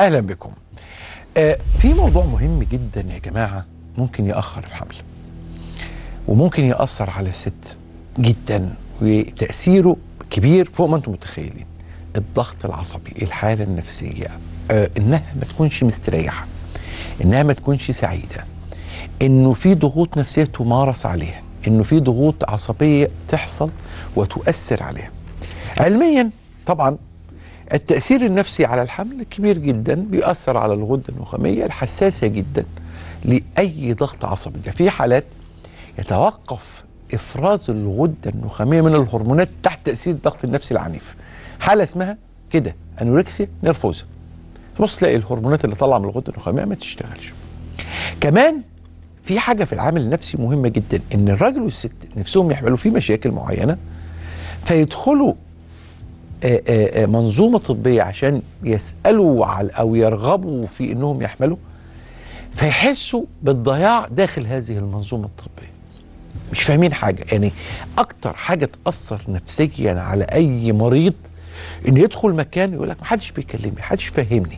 اهلا بكم آه في موضوع مهم جدا يا جماعه ممكن ياخر الحمل وممكن ياثر على الست جدا وتاثيره كبير فوق ما انتم متخيلين الضغط العصبي الحاله النفسيه آه انها ما تكونش مستريحه انها ما تكونش سعيده انه في ضغوط نفسيه تمارس عليها انه في ضغوط عصبيه تحصل وتؤثر عليها علميا طبعا التأثير النفسي على الحمل كبير جدا بيأثر على الغدة النخامية الحساسة جدا لأي ضغط عصبي ده في حالات يتوقف إفراز الغدة النخامية من الهرمونات تحت تأثير الضغط النفسي العنيف حالة اسمها كده أنوركسيا نيرفوزا تبص تلاقي الهرمونات اللي طالعة من الغدة النخامية ما تشتغلش كمان في حاجة في العامل النفسي مهمة جدا إن الراجل والست نفسهم يحملوا في مشاكل معينة فيدخلوا آه، آه، آه، منظومه طبيه عشان يسالوا على او يرغبوا في انهم يحملوا فيحسوا بالضياع داخل هذه المنظومه الطبيه مش فاهمين حاجه يعني اكتر حاجه تاثر نفسيا على اي مريض انه يدخل مكان يقول لك ما حدش بيكلمني ما حدش فاهمني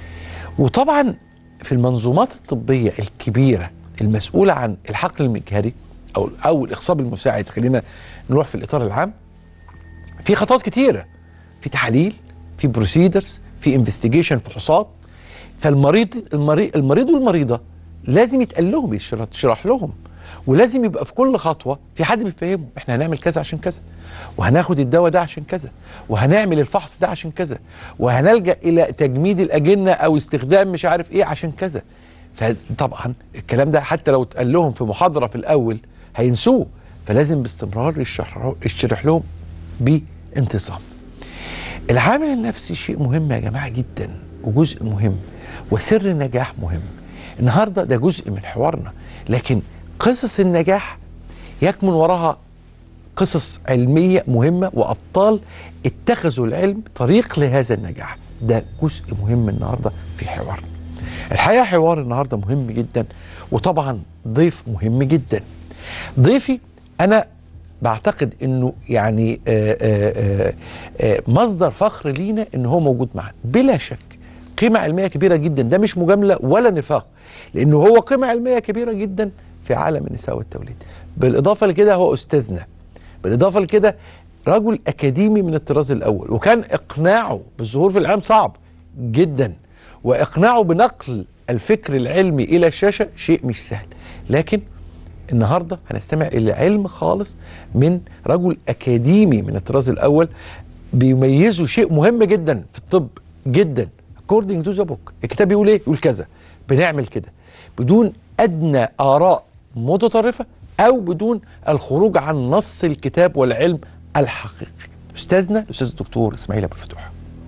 وطبعا في المنظومات الطبيه الكبيره المسؤوله عن الحقل المجهري او او الاخصاب المساعد خلينا نروح في الاطار العام في خطوات كتيره في تحاليل في بروسيدرز في انفستيجيشن فحوصات فالمريض المريض المريض والمريضه لازم يتقال لهم يشرح يشرح لهم ولازم يبقى في كل خطوه في حد بيفهمهم احنا هنعمل كذا عشان كذا وهناخد الدواء ده عشان كذا وهنعمل الفحص ده عشان كذا وهنلجا الى تجميد الاجنه او استخدام مش عارف ايه عشان كذا فطبعا الكلام ده حتى لو اتقال لهم في محاضره في الاول هينسوه فلازم باستمرار يشرح يشرح لهم بانتظام العامل النفسي شيء مهم يا جماعه جدا وجزء مهم وسر النجاح مهم النهارده ده جزء من حوارنا لكن قصص النجاح يكمن وراها قصص علميه مهمه وابطال اتخذوا العلم طريق لهذا النجاح ده جزء مهم النهارده في حوارنا الحقيقه حوار النهارده مهم جدا وطبعا ضيف مهم جدا ضيفي انا بعتقد انه يعني آآ آآ آآ مصدر فخر لينا ان هو موجود معانا بلا شك قيمه علميه كبيره جدا ده مش مجامله ولا نفاق لانه هو قيمه علميه كبيره جدا في عالم النساء والتوليد بالاضافه لكده هو استاذنا بالاضافه لكده رجل اكاديمي من الطراز الاول وكان اقناعه بالظهور في الاعلام صعب جدا واقناعه بنقل الفكر العلمي الى الشاشه شيء مش سهل لكن النهارده هنستمع الى علم خالص من رجل اكاديمي من الطراز الاول بيميزه شيء مهم جدا في الطب جدا according to the book الكتاب بيقول ايه؟ يقول كذا بنعمل كده بدون ادنى اراء متطرفه او بدون الخروج عن نص الكتاب والعلم الحقيقي استاذنا الاستاذ الدكتور اسماعيل ابو الفتوح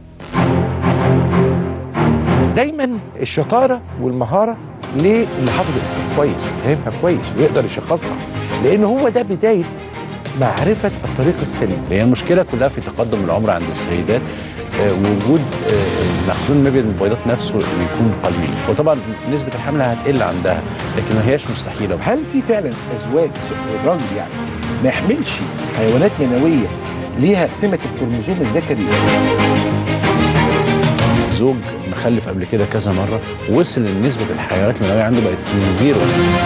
دايما الشطاره والمهاره ليه اللي حافظ الاسم كويس وفاهمها كويس ويقدر يشخصها لان هو ده بدايه معرفه الطريق السليم هي المشكله كلها في تقدم العمر عند السيدات آه، وجود آه، مخزون ما بين البيضات نفسه بيكون قليل وطبعا نسبه الحمل هتقل عندها لكن ما هياش مستحيله هل في فعلا ازواج الراجل يعني ما يحملش حيوانات منويه ليها سمه الكروموزوم الذكري زوج مخلف قبل كده كذا مره وصل لنسبه الحيوانات المنويه عنده بقت زيرو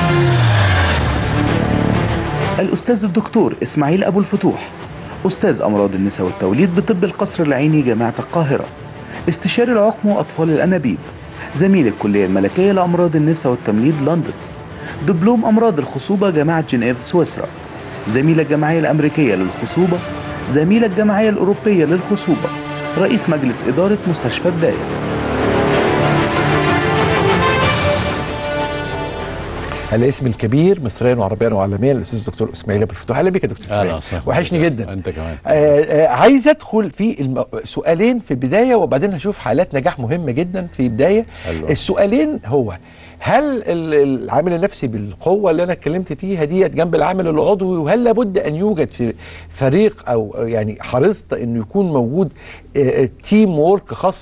الأستاذ الدكتور إسماعيل أبو الفتوح أستاذ أمراض النساء والتوليد بطب القصر العيني جامعة القاهرة استشاري العقم وأطفال الأنابيب زميل الكلية الملكية لأمراض النساء والتمريض لندن دبلوم أمراض الخصوبة جامعة جنيف سويسرا زميل الجمعية الأمريكية للخصوبة زميل الجمعية الأوروبية للخصوبة رئيس مجلس إدارة مستشفى بداية الاسم الكبير مصريا وعربيا وعالميا الاستاذ الدكتور اسماعيل ابو الفتوح اهلا بك يا دكتور اسماعيل وسهلا. وحشني جدا انت كمان آه آه عايز ادخل في الم... سؤالين في البدايه وبعدين هشوف حالات نجاح مهمه جدا في بدايه حلو. السؤالين هو هل ال- العامل النفسي بالقوه اللي انا اتكلمت فيها ديت جنب العامل العضوي وهل لابد ان يوجد في فريق او يعني حرصت انه يكون موجود تيم وورك خاص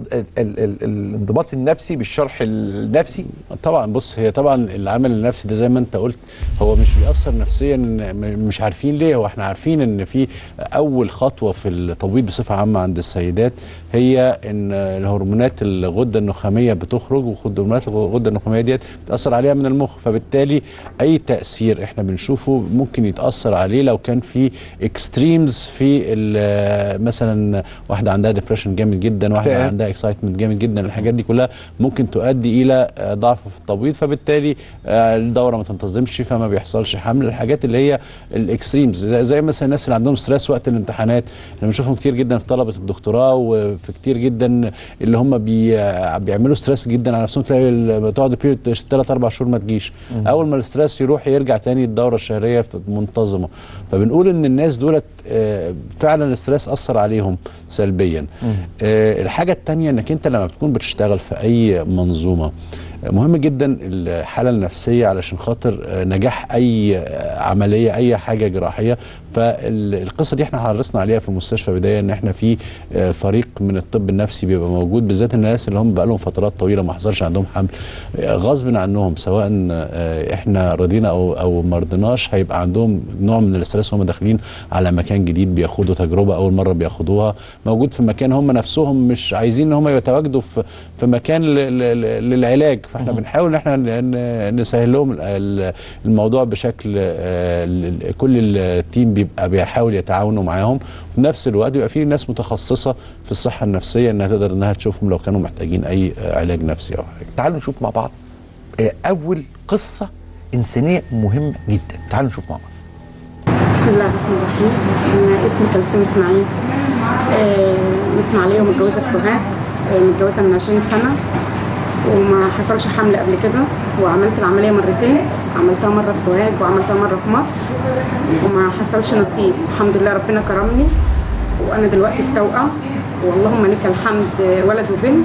بالانضباط النفسي بالشرح النفسي طبعا بص هي طبعا العامل النفسي ده زي ما انت قلت هو مش بيأثر نفسيا م- مش عارفين ليه هو احنا عارفين ان في اول خطوه في التبويض بصفه عامه عند السيدات هي ان الهرمونات الغده النخاميه بتخرج وهرمونات الغده النخاميه ديت بتاثر عليها من المخ فبالتالي اي تاثير احنا بنشوفه ممكن يتاثر عليه لو كان في اكستريمز في ال- مثلا واحده عندها ديبريشن جامد جدا واحده فاهم. عندها اكسايتمنت جامد جدا الحاجات دي كلها ممكن تؤدي الى آه، ضعف في التبويض فبالتالي آه، الدوره ما تنتظمش فما بيحصلش حمل الحاجات اللي هي الاكستريمز زي, زي مثلا الناس اللي عندهم ستريس وقت الامتحانات احنا بنشوفهم كتير جدا في طلبه الدكتوراه وفي كتير جدا اللي هم بي آه، بيعملوا ستريس جدا على نفسهم تلاقي ال- بتقعد بيريود ثلاث اربع شهور ما تجيش اول ما الاستريس يروح يرجع تاني الدوره الشهريه منتظمه فبنقول ان الناس دولت آه، فعلا الاستريس اثر عليهم سلبيا آه، الحاجه الثانيه انك انت لما بتكون بتشتغل في اي منظومه آه، مهم جدا الحاله النفسيه علشان خاطر آه، نجاح اي آه، عمليه اي حاجه جراحيه فالقصه دي احنا حرصنا عليها في المستشفى بدايه ان احنا في آه، فريق من الطب النفسي بيبقى موجود بالذات الناس اللي هم بقى لهم فترات طويله ما حصلش عندهم حمل آه، غصب عنهم سواء آه، احنا رضينا او او ما رضيناش هيبقى عندهم نوع من الاسترس هم داخلين على مكان جديد بياخدوا تجربه اول مره بياخدوها موجود في مكان هم نفسهم مش عايزين ان هم يتواجدوا في في مكان ل- ل- ل- للعلاج فاحنا بنحاول ان احنا ن- ن- نسهل لهم ال- ال- الموضوع بشكل آه، ال- كل التيم بيبقى بيحاول يتعاونوا معاهم وفي نفس الوقت بيبقى في ناس متخصصه في الصحه النفسيه انها تقدر انها تشوفهم لو كانوا محتاجين اي آه، علاج نفسي او حاجه تعالوا نشوف مع بعض آه، اول قصه انسانيه مهمه جدا تعالوا نشوف مع بعض بسم الله الرحمن الرحيم أنا اسمي كلثوم اسماعيل آه، من اسماعيلية ومتجوزة في سوهاج آه، متجوزة من 20 سنة وما حصلش حمل قبل كده وعملت العملية مرتين عملتها مرة في سوهاج وعملتها مرة في مصر وما حصلش نصيب الحمد لله ربنا كرمني وأنا دلوقتي في توأم واللهم لك الحمد آه، ولد وبنت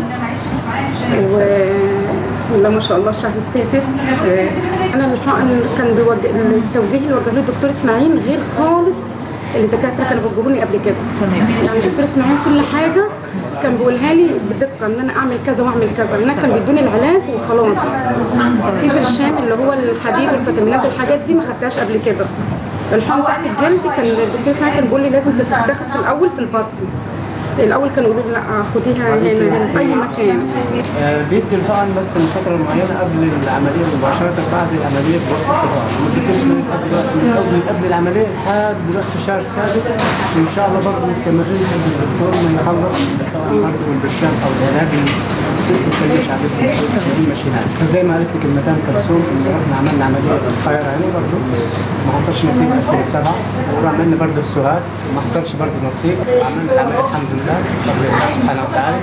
وبسم الله ما شاء الله الشهر الساتر آه، انا الحقن كان بيوجه التوجيه اللي وجه له الدكتور اسماعيل غير خالص اللي الدكاتره كانوا بيوجهوني قبل كده تمام يعني الدكتور اسماعيل كل حاجه كان بيقولها لي بدقه ان انا اعمل كذا واعمل كذا هناك كان بيدوني العلاج وخلاص في برشام اللي هو الحديد والفيتامينات والحاجات دي ما خدتهاش قبل كده الحقن تحت الجلد كان الدكتور اسماعيل كان بيقول لي لازم تتاخد في الاول في البطن الاول كانوا يقولوا لي لا خديها هنا هنا في اي مكان آه، بيدي الحقن بس من فتره معينه قبل العمليه مباشره بعد العمليه بوقت الحقن مده اسمه لحد دلوقتي من اول من قبل العمليه لحد دلوقتي الشهر السادس وان شاء الله برضه مستمرين لحد الدكتور ما يخلص الحقن برضه والبرشام او العلاج السيستم كله مش عارف ماشيين عليه زي ما قالت لك المدام كلثوم ان رحنا عملنا عمليه في القاهره هنا برضه ما حصلش نصيب 2007 وعملنا برضه في سوهاج ما حصلش برضه نصيب عملنا العمليه الحمد لله بفضل الله سبحانه وتعالى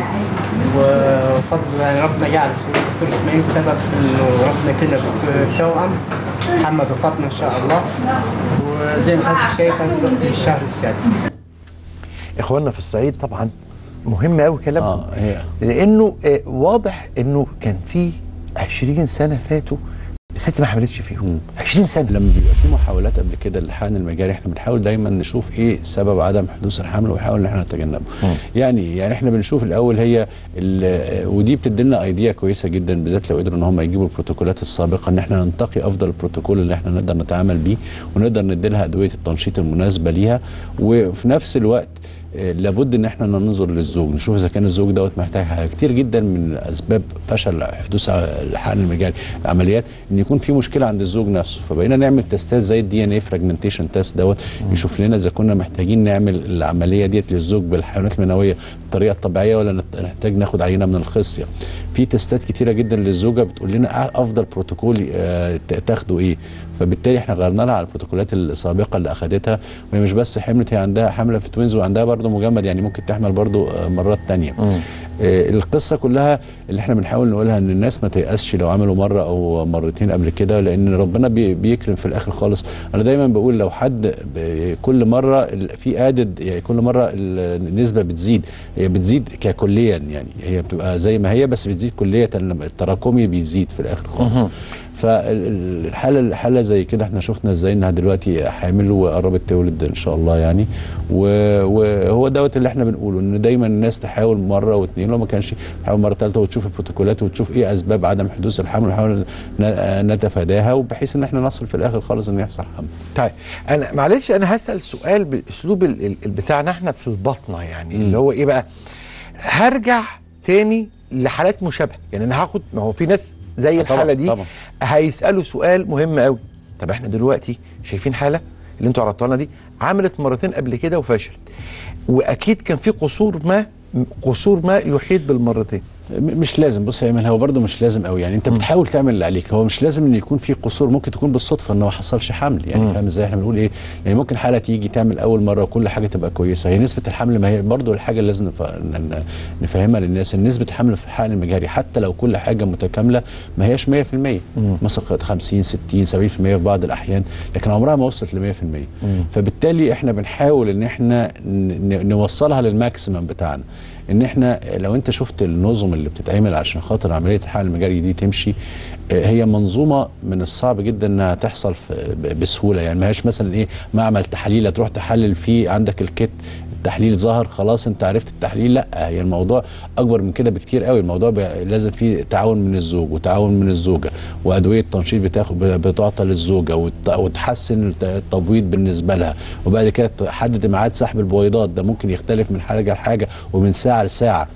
وفضل يعني ربنا جعل الدكتور اسماعيل سبب انه ربنا كده بالتوأم محمد وفاطمه ان شاء الله وزي ما حضرتك شايفه دلوقتي في الشهر السادس اخواننا في الصعيد طبعا مهم قوي كلامهم اه هي لانه آه، واضح انه كان في 20 سنه فاتوا الست ما حملتش فيهم 20 سنه لما بيبقى في محاولات قبل كده للحقن المجاري احنا بنحاول دايما نشوف ايه سبب عدم حدوث الحمل ونحاول ان احنا نتجنبه يعني يعني احنا بنشوف الاول هي ال- ودي بتدي لنا ايديا كويسه جدا بالذات لو قدروا ان هم يجيبوا البروتوكولات السابقه ان احنا ننتقي افضل البروتوكول اللي احنا نقدر نتعامل بيه ونقدر ندي لها ادويه التنشيط المناسبه ليها وفي نفس الوقت آه، لابد ان احنا ننظر للزوج نشوف اذا كان الزوج دوت محتاج حاجه كتير جدا من اسباب فشل حدوث الحقن المجاري العمليات ان يكون في مشكله عند الزوج نفسه فبقينا نعمل تستات زي الدي ان اي فراجمنتيشن تيست دوت يشوف لنا اذا كنا محتاجين نعمل العمليه ديت للزوج بالحيوانات المنويه بالطريقه الطبيعيه ولا نت- نحتاج ناخد عينه من الخصيه في تستات كتيره جدا للزوجه بتقول لنا أ- افضل بروتوكول آه، ت- تاخده ايه فبالتالي احنا غيرنا لها على البروتوكولات السابقه اللي اخذتها وهي مش بس حملت هي عندها حمله في توينز وعندها برضه مجمد يعني ممكن تحمل برضه آه، مرات تانية آه، القصه كلها اللي احنا بنحاول نقولها ان الناس ما تيأسش لو عملوا مره او مرتين قبل كده لان ربنا بي- بيكرم في الاخر خالص انا دايما بقول لو حد ب- كل مره ال- في ادد يعني كل مره ال- النسبه بتزيد هي بتزيد ككليا يعني هي بتبقى زي ما هي بس بتزيد كليه لما التراكمي بيزيد في الاخر خالص فالحاله الحاله زي كده احنا شفنا ازاي انها دلوقتي حامل وقربت تولد ان شاء الله يعني و- وهو دوت اللي احنا بنقوله ان دايما الناس تحاول مره واثنين لو ما كانش تحاول مره ثالثه وتشوف البروتوكولات وتشوف ايه اسباب عدم حدوث الحمل ونحاول ن- نتفاداها وبحيث ان احنا نصل في الاخر خالص ان يحصل حمل طيب انا معلش انا هسال سؤال بالاسلوب ال- ال- بتاعنا احنا في البطنه يعني اللي هو ايه بقى هرجع تاني لحالات مشابهه يعني انا هاخد ما هو في ناس زي طبعاً، الحاله دي طبعاً. هيسالوا سؤال مهم قوي طب احنا دلوقتي شايفين حاله اللي انتوا عرضتوها لنا دي عملت مرتين قبل كده وفشلت واكيد كان في قصور ما قصور ما يحيط بالمرتين م- مش لازم بص يا ايمن هو برضه مش لازم قوي يعني انت بتحاول تعمل اللي عليك هو مش لازم ان يكون في قصور ممكن تكون بالصدفه ان ما حصلش حمل يعني فاهم ازاي احنا بنقول ايه يعني ممكن حاله تيجي تعمل اول مره وكل حاجه تبقى كويسه هي نسبه الحمل ما هي برضه الحاجه اللي لازم نف- ن- ن- نفهمها للناس ان نسبه الحمل في الحقن المجاري حتى لو كل حاجه متكامله ما هياش 100% مثلا قد 50 60 70% في بعض الاحيان لكن عمرها ما وصلت ل 100% فبالتالي احنا بنحاول ان احنا ن- ن- نوصلها للماكسيمم بتاعنا ان احنا لو انت شفت النظم اللي بتتعمل عشان خاطر عمليه الحقن المجاري دي تمشي آه، هي منظومه من الصعب جدا انها تحصل في- ب- بسهوله يعني ما هيش مثلا ايه معمل تحاليل تروح تحلل فيه عندك الكت التحليل ظهر خلاص انت عرفت التحليل لا هي الموضوع اكبر من كده بكتير قوي الموضوع بي- لازم فيه تعاون من الزوج وتعاون من الزوجه وادويه تنشيط بتاخد بتعطى للزوجه وت- وتحسن الت- التبويض بالنسبه لها وبعد كده تحدد ميعاد سحب البويضات ده ممكن يختلف من حاجه لحاجه ومن ساعه لساعه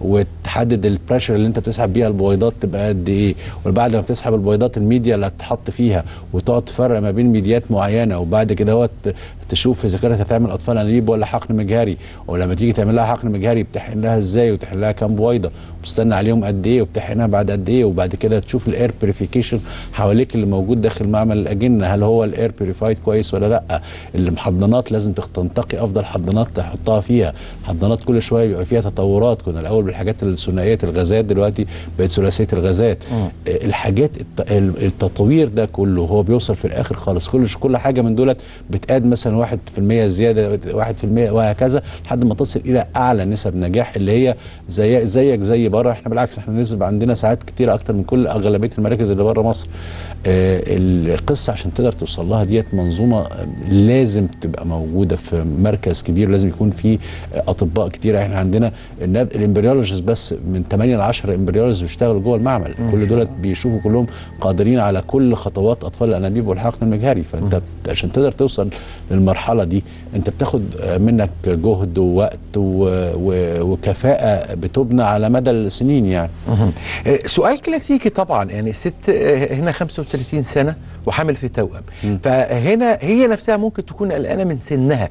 وتحدد البريشر اللي انت بتسحب بيها البويضات تبقى قد ايه وبعد ما بتسحب البويضات الميديا اللي هتتحط فيها وتقعد تفرق ما بين ميديات معينه وبعد كده هو ت- تشوف اذا كانت هتعمل اطفال انابيب ولا حقن مجهري ولما تيجي تعمل لها حقن مجهري بتحقن لها ازاي وتحقن لها كام بويضه وبتستنى عليهم قد ايه وبتحقنها بعد قد ايه وبعد كده تشوف الاير بيريفيكيشن حواليك اللي موجود داخل معمل الاجنه هل هو الاير بيريفايد كويس ولا لا المحضنات لازم تخ- تنتقي افضل حضانات تحطها فيها حضانات كل شويه بيبقى فيها تطورات كنا الاول بالحاجات الثنائيه الغازات دلوقتي بقت ثلاثيه الغازات آه، الحاجات الت- ال- التطوير ده كله هو بيوصل في الاخر خالص كل كل حاجه من دولت بتقاد مثلا 1% زياده 1% وهكذا لحد ما تصل الى اعلى نسب نجاح اللي هي زي زيك زي بره احنا بالعكس احنا نسب عندنا ساعات كتيره اكتر من كل اغلبيه المراكز اللي بره مصر آه القصه عشان تقدر توصل لها ديت منظومه آه، لازم تبقى موجوده في مركز كبير لازم يكون في آه، اطباء كتير احنا عندنا الناب- الامبريولوجيست بس من 8 ل 10 امبريولوجيست بيشتغلوا جوه المعمل كل دولت بيشوفوا كلهم قادرين على كل خطوات اطفال الانابيب والحقن المجهري فانت بت- عشان تقدر توصل للمرحله دي انت بتاخد آه، منك جهد ووقت و- و- وكفاءه بتبنى على مدى السنين يعني آه، سؤال كلاسيكي طبعا يعني الست آه، هنا 35 سنه وحامل في توأم فهنا هي نفسها ممكن تكون قلقانه من سنها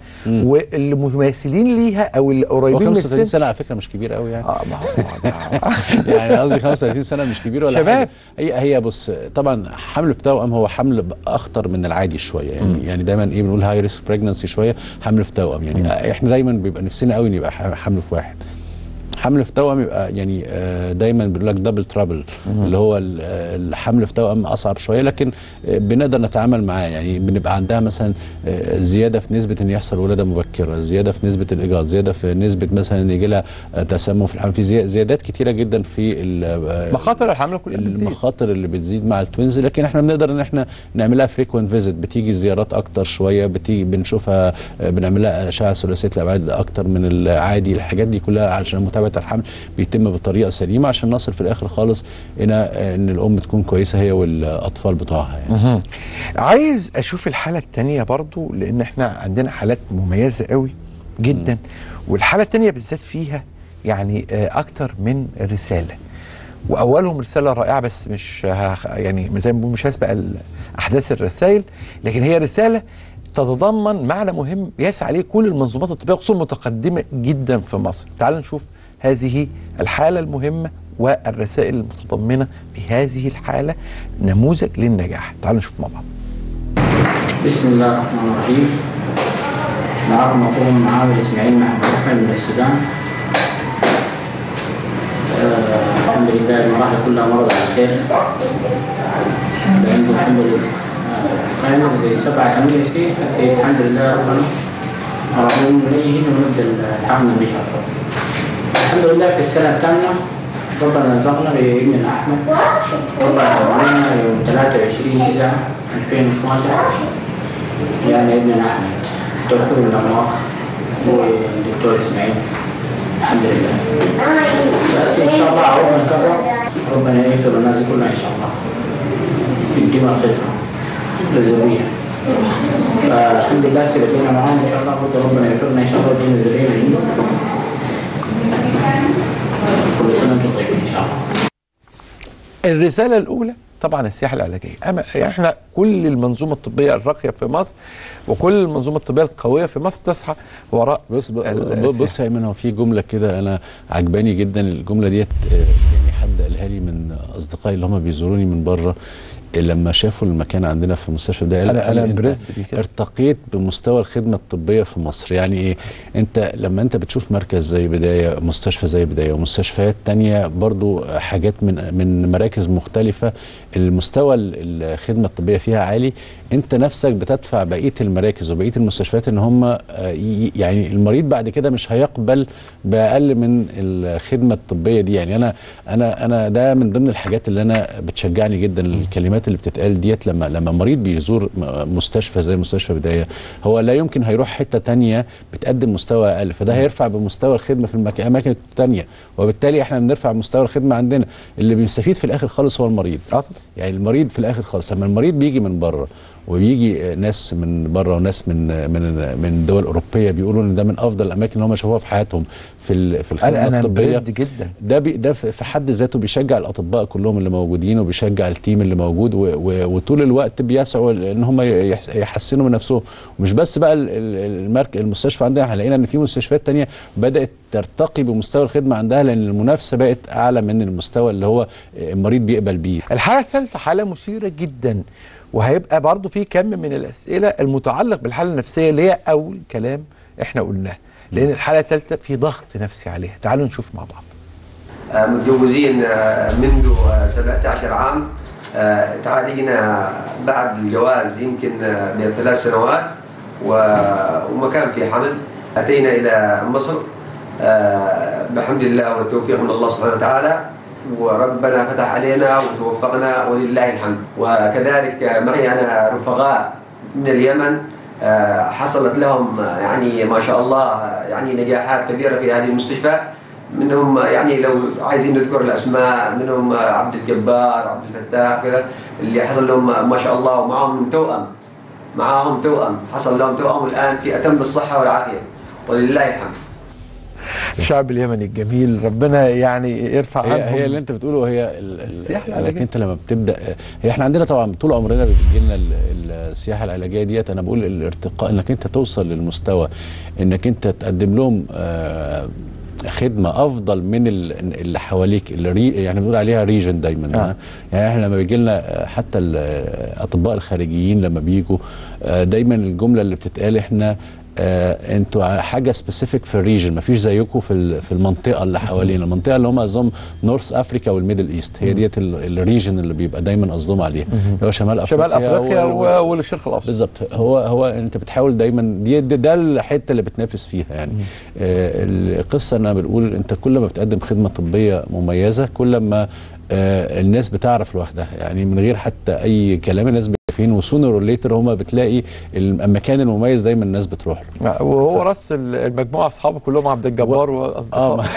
والمماثلين ليها او هو القريبين من 35 السن سنه على فكره مش كبير قوي يعني اه ما هو ما هو- يعني قصدي 35 سنه مش كبير ولا شباب. حاجه هي هي بص طبعا حمل في توأم هو حمل اخطر من العادي شويه يعني يعني دايما ايه بنقول هاي ريسك بريجنسي شويه حمل في توأم يعني احنا دايما بيبقى نفسنا قوي ان يبقى ح- حمل في واحد حمل في توأم يبقى يعني آه، دايما بيقول لك دبل ترابل اللي هو ال- آه، الحمل في توأم اصعب شويه لكن آه، بنقدر نتعامل معاه يعني بنبقى عندها مثلا آه، زياده في نسبه ان يحصل ولاده مبكره زياده في نسبه الايجاد زياده في نسبه مثلا ان يجي لها آه، تسمم في الحمل في زي- زيادات كتيره جدا في ال- آه، مخاطر الحمل كلها بتزيد المخاطر اللي بتزيد مع التوينز لكن احنا بنقدر ان احنا نعملها فريكوينت فيزيت بتيجي زيارات اكتر شويه بتيجي بنشوفها آه، بنعملها اشعه ثلاثيه الابعاد اكتر من العادي الحاجات دي كلها علشان متابعه الحمل بيتم بطريقه سليمه عشان نصل في الاخر خالص الى آه، ان الام تكون كويسه هي والاطفال بتوعها يعني. عايز اشوف الحاله الثانيه برضو لان احنا عندنا حالات مميزه قوي جدا والحاله الثانيه بالذات فيها يعني آه، اكتر من رساله واولهم رساله رائعه بس مش هخ- يعني زي ما بنقول مش هسبق ال- احداث الرسائل لكن هي رساله تتضمن معنى مهم يسعى عليه كل المنظومات الطبيه خصوصا متقدمه جدا في مصر تعالوا نشوف هذه الحاله المهمه والرسائل المتضمنه في هذه الحاله نموذج للنجاح تعالوا نشوف مع بعض بسم الله الرحمن الرحيم معكم أخوكم معاوية إسماعيل محمد أحمد من السودان آه الحمد لله المراحل كلها مرت على خير لأن الحمد لله قائمة لدي سبعة ثمانية سنين حتى الحمد لله ربنا أرادوا إليه ونبدأ الحمل إن شاء الله الحمد لله في السنة الثامنة ربنا رزقنا بابن أحمد ربنا أمرنا يوم 23 9 2012 يعني ابن أحمد توفيق من الله والدكتور إسماعيل الحمد لله بس إن شاء الله عرضنا نكرر ربنا يكتب الناس كلها إن شاء الله يدينا الخلفة للذرية فالحمد لله سيبتنا معاهم إن شاء الله برضه ربنا يوفقنا إن شاء الله يدينا الذرية منه كل سنة وأنتم طيبين إن شاء الله الرساله الاولى طبعا السياحه العلاجيه أما يعني احنا كل المنظومه الطبيه الراقيه في مصر وكل المنظومه الطبيه القويه في مصر تسعى وراء بص ب- ال- بص بص يا ايمن هو في جمله كده انا عجباني جدا الجمله ديت آه، يعني حد قالها لي من اصدقائي اللي هم بيزوروني من بره آه، لما شافوا المكان عندنا في مستشفى ده قال- أنا- قال أنا أنت امبرست بيه كده. ارتقيت بمستوى الخدمه الطبيه في مصر يعني ايه انت لما انت بتشوف مركز زي بدايه مستشفى زي بدايه ومستشفيات تانية برضو حاجات من من مراكز مختلفه المستوى ال- الخدمه الطبيه فيها عالي انت نفسك بتدفع بقيه المراكز وبقيه المستشفيات ان هم آه، ي- يعني المريض بعد كده مش هيقبل باقل من الخدمه الطبيه دي يعني انا انا انا ده من ضمن الحاجات اللي انا بتشجعني جدا الكلمات اللي بتتقال ديت لما لما مريض بيزور م- مستشفى زي مستشفى بدايه هو لا يمكن هيروح حته تانية بتقدم مستوى اقل فده هيرفع بمستوى الخدمه في المك- الاماكن التانية وبالتالي احنا بنرفع مستوى الخدمه عندنا اللي بيستفيد في الاخر خالص هو المريض اه طبعا. يعني المريض في الاخر خالص لما المريض بيجي من بره وبيجي آه، ناس من بره وناس من آه، من من دول اوروبيه بيقولوا ان ده من افضل الاماكن اللي هم شافوها في حياتهم في ال- في الخدمه انا انا الطبيه امبرست جدا ده بي ده في في حد ذاته بيشجع الاطباء كلهم اللي موجودين وبيشجع التيم اللي موجود و و وطول الوقت بيسعوا ان هم يحس- يحسنوا من نفسهم ومش بس بقى ال- ال- المرك المستشفى عندنا لقينا ان في مستشفيات تانية بدات ترتقي بمستوى الخدمه عندها لان المنافسه بقت اعلى من المستوى اللي هو المريض بيقبل بيه الحاله الثالثه حاله مثيره جدا وهيبقى برضو في كم من الاسئله المتعلق بالحاله النفسيه اللي هي اول كلام احنا قلناه لان الحاله الثالثه في ضغط نفسي عليها تعالوا نشوف مع بعض آه، متجوزين آه، منذ آه، 17 عام آه، تعالجنا بعد الجواز يمكن آه، بثلاث سنوات و- وما كان في حمل أتينا إلى مصر آه، بحمد الله والتوفيق من الله سبحانه وتعالى وربنا فتح علينا وتوفقنا ولله الحمد وكذلك آه، معي أنا رفقاء من اليمن آه، حصلت لهم آه، يعني ما شاء الله آه، يعني نجاحات كبيرة في هذه المستشفى منهم يعني لو عايزين نذكر الاسماء منهم عبد الجبار عبد الفتاح كذا اللي حصل لهم ما شاء الله ومعهم توأم معاهم توأم حصل لهم توأم الان في اتم الصحه والعافيه ولله الحمد الشعب اليمني الجميل ربنا يعني يرفع عنهم هي, هي اللي انت بتقوله هي ال- ال- السياحة انك العلاجية. انت لما بتبدا هي احنا عندنا طبعا طول عمرنا بتجي لنا ال- السياحه العلاجيه ديت انا بقول الارتقاء انك انت توصل للمستوى انك انت تقدم لهم آه، خدمه افضل من ال- اللي حواليك اللي ري يعني بنقول عليها ريجن دايما آه. آه. يعني احنا لما بيجي لنا حتى الاطباء الخارجيين لما بيجوا آه، دايما الجمله اللي بتتقال احنا آه انتوا حاجه سبيسيفيك في الريجن مفيش زيكم في ال- في المنطقه اللي حوالينا المنطقه اللي هم قصدهم نورث افريكا والميدل ايست هي ديت ال- الريجن اللي بيبقى دايما قصدهم عليها اللي هو شمال افريقيا شمال افريقيا و- و- والشرق الاوسط بالظبط هو هو انت بتحاول دايما دي دي- ده الحته اللي بتنافس فيها يعني آه القصه انا بنقول انت كل ما بتقدم خدمه طبيه مميزه كل ما آه الناس بتعرف لوحدها يعني من غير حتى اي كلام الناس عارفين وسونر اور ليتر هم بتلاقي المكان المميز دايما الناس بتروح له وهو راس المجموعه اصحابه كلهم عبد الجبار اه واصدقائه ما-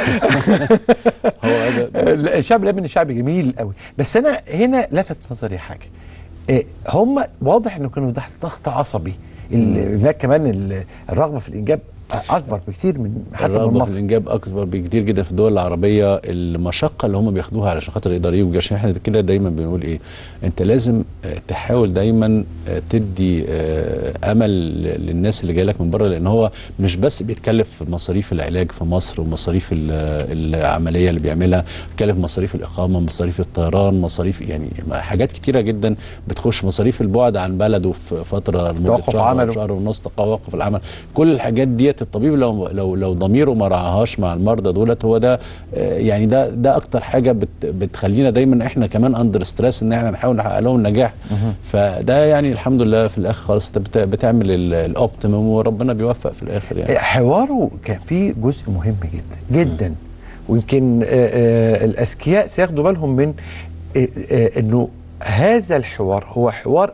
هو ده الشعب اليمني شعب جميل قوي بس انا هنا لفت نظري حاجه إيه، هم واضح انه كانوا تحت ضغط عصبي ال- هناك كمان ال- الرغبه في الانجاب اكبر بكتير من حتى من الرغبه في مصر الانجاب اكبر بكتير جدا في الدول العربيه المشقه اللي هم بياخدوها علشان خاطر يقدروا يجوا عشان احنا كده دايما بنقول ايه انت لازم آه، تحاول دايما آه، تدي آه، امل ل- للناس اللي جايه لك من بره لان هو مش بس بيتكلف في مصاريف العلاج في مصر ومصاريف ال- العمليه اللي بيعملها بيتكلف مصاريف الاقامه مصاريف الطيران مصاريف يعني حاجات كتيره جدا بتخش مصاريف البعد عن بلده في فتره لمده توقف شهر أو عمله. شهر ونص توقف العمل كل الحاجات ديت الطبيب لو لو لو ضميره ما رعاهاش مع المرضى دولت هو ده آه، يعني ده ده اكتر حاجه بت بتخلينا دايما احنا كمان اندر ستريس ان احنا نحاول نحقق لهم النجاح فده يعني الحمد لله في الاخر خالص انت بت- بتعمل ال- الاوبتيمم وربنا بيوفق في الاخر يعني حواره كان فيه جزء مهم جدا جدا ويمكن آه، آه، الاذكياء سياخدوا بالهم من آه، آه، انه هذا الحوار هو حوار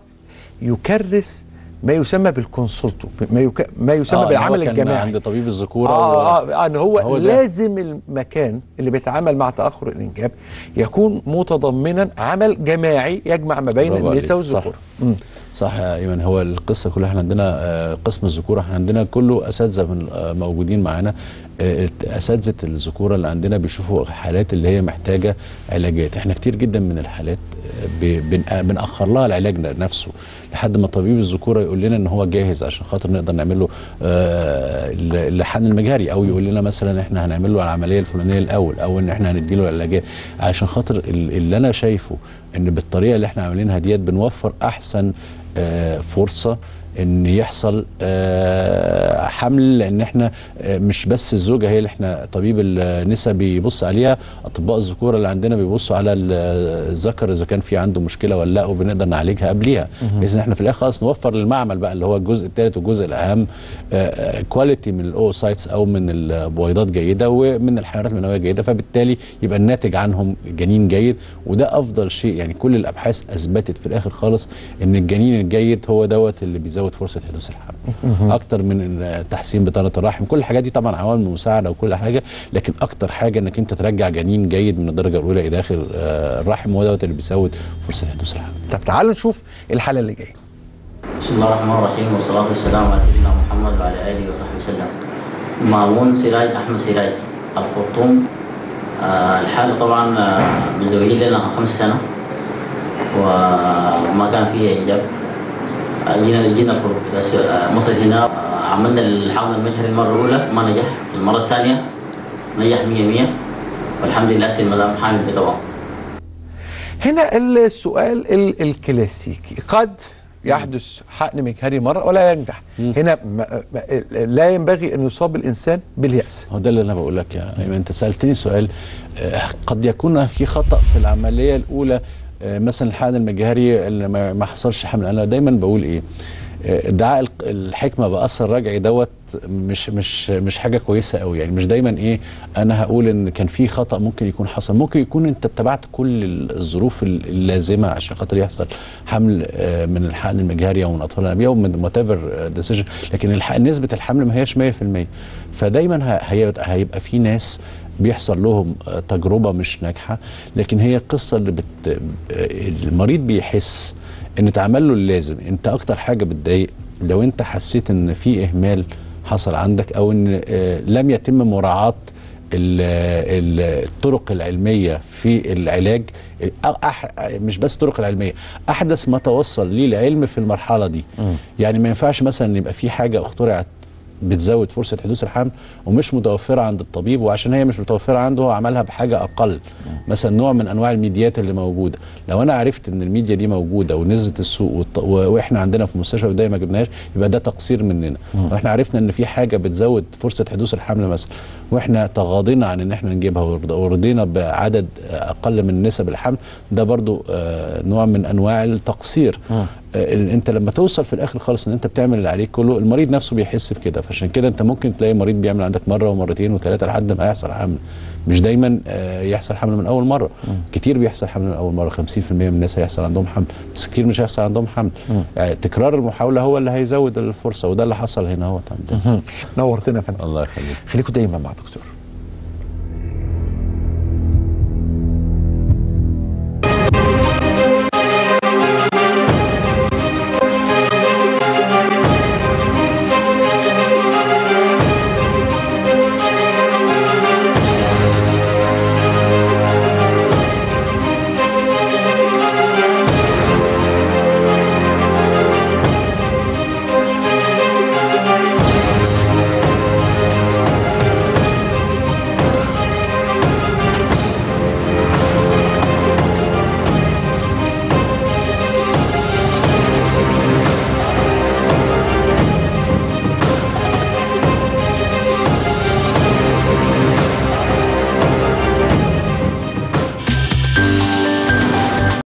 يكرس ما يسمى بالكونسلتو ما, يك... ما يسمى آه، إن هو بالعمل كان الجماعي عند طبيب الذكوره و- آه, آه, آه ان هو, هو ده. لازم المكان اللي بيتعامل مع تاخر الانجاب يكون متضمنا عمل جماعي يجمع ما بين برافو النساء عليك، صح. والذكور مم. صح يا ايمن هو القصه كلها احنا عندنا آه، قسم الذكوره احنا عندنا كله اساتذه من آه، موجودين معانا آه، اساتذه الذكوره اللي عندنا بيشوفوا حالات اللي هي محتاجه علاجات احنا كتير جدا من الحالات آه، ب- بن- آه، بنأخر لها العلاج نفسه لحد ما طبيب الذكوره يقول لنا ان هو جاهز عشان خاطر نقدر نعمل له آه، اللحان المجهري او يقول لنا مثلا احنا هنعمل له العمليه الفلانيه الاول او ان احنا هندي له العلاجات عشان خاطر ال- اللي انا شايفه ان بالطريقه اللي احنا عاملينها ديت بنوفر احسن آه، فرصه ان يحصل آه، حمل لان احنا آه، مش بس الزوجه هي اللي احنا طبيب النساء بيبص عليها اطباء الذكوره اللي عندنا بيبصوا على ال- الذكر اذا كان في عنده مشكله ولا لا وبنقدر نعالجها قبليها بحيث ان احنا في الاخر خالص نوفر للمعمل بقى اللي هو الجزء الثالث والجزء الاهم كواليتي من الاوسايتس او من البويضات جيده ومن الحيوانات المنويه جيده فبالتالي يبقى الناتج عنهم جنين جيد وده افضل شيء يعني كل الابحاث اثبتت في الاخر خالص ان الجنين الجيد هو دوت اللي بيزود فرصه حدوث الحمل اكتر من إن تحسين بطانه الرحم كل الحاجات دي طبعا عوامل مساعده وكل حاجه لكن اكتر حاجه انك انت ترجع جنين جيد من الدرجه الاولى الى داخل آه، الرحم هو دوت اللي بيزود فرصه حدوث الحمل طب تعالوا نشوف الحاله اللي جايه بسم الله الرحمن الرحيم والصلاة والسلام على سيدنا محمد وعلى آله وصحبه وسلم مامون سراج أحمد سراج الخرطوم آه الحالة طبعا آه مزوجين لنا خمس سنة وما كان فيها إنجاب آه جينا جينا الخر- بس آه مصر هنا آه عملنا الحمل المجهري المرة الأولى ما نجح المرة الثانية نجح مية مية والحمد لله سي المدام حامل بتوام هنا السؤال ال- الكلاسيكي قد يحدث حقن مجهري مرة ولا ينجح هنا ما ما لا ينبغي أن يصاب الإنسان باليأس هو ده اللي انا بقول لك يا ايمن انت سالتني سؤال آه، قد يكون في خطا في العمليه الاولى آه، مثلا الحقن المجهري اللي ما ما حصلش حمل انا دايما بقول ايه آه، ادعاء الق- الحكمه باثر رجعي دوت مش مش مش حاجه كويسه قوي يعني مش دايما ايه انا هقول ان كان في خطا ممكن يكون حصل ممكن يكون انت اتبعت كل الظروف اللازمه عشان خاطر يحصل حمل آه، من الحقن المجهري او من الاطفال الانابيب او من وات ايفر ديسيجن لكن الح- نسبه الحمل ما هياش 100% فدايما ه- هيبقى, هيبقى في ناس بيحصل لهم آه، تجربه مش ناجحه لكن هي القصه اللي بت آه، المريض بيحس ان اتعمل له اللازم انت اكتر حاجه بتضايق لو انت حسيت ان في اهمال حصل عندك او ان آه، لم يتم مراعاه ال- ال- الطرق العلميه في العلاج أو أح مش بس الطرق العلميه احدث ما توصل ليه العلم في المرحله دي يعني ما ينفعش مثلا يبقى في حاجه اخترعت بتزود فرصه حدوث الحمل ومش متوفره عند الطبيب وعشان هي مش متوفره عنده هو عملها بحاجه اقل مثلا نوع من انواع الميديات اللي موجوده لو انا عرفت ان الميديا دي موجوده ونزلت السوق والط- و- واحنا عندنا في المستشفى بدايه ما جبناهاش يبقى ده تقصير مننا واحنا عرفنا ان في حاجه بتزود فرصه حدوث الحمل مثلا واحنا تغاضينا عن ان احنا نجيبها ورض- ورضينا بعدد اقل من نسب الحمل ده برضو آه، نوع من انواع التقصير آه، ال- انت لما توصل في الاخر خالص ان انت بتعمل اللي عليك كله المريض نفسه بيحس بكده فعشان كده انت ممكن تلاقي مريض بيعمل عندك مره ومرتين وثلاثه لحد ما يحصل حمل مش دايما آه، يحصل حمل من اول مره كتير بيحصل حمل من اول مره 50% من الناس هيحصل عندهم حمل بس كتير مش هيحصل عندهم حمل يعني تكرار المحاوله هو اللي هيزود الفرصه وده اللي حصل هنا هو عندنا نورتنا يا فندم الله يخليك خليكم دايما مع دكتور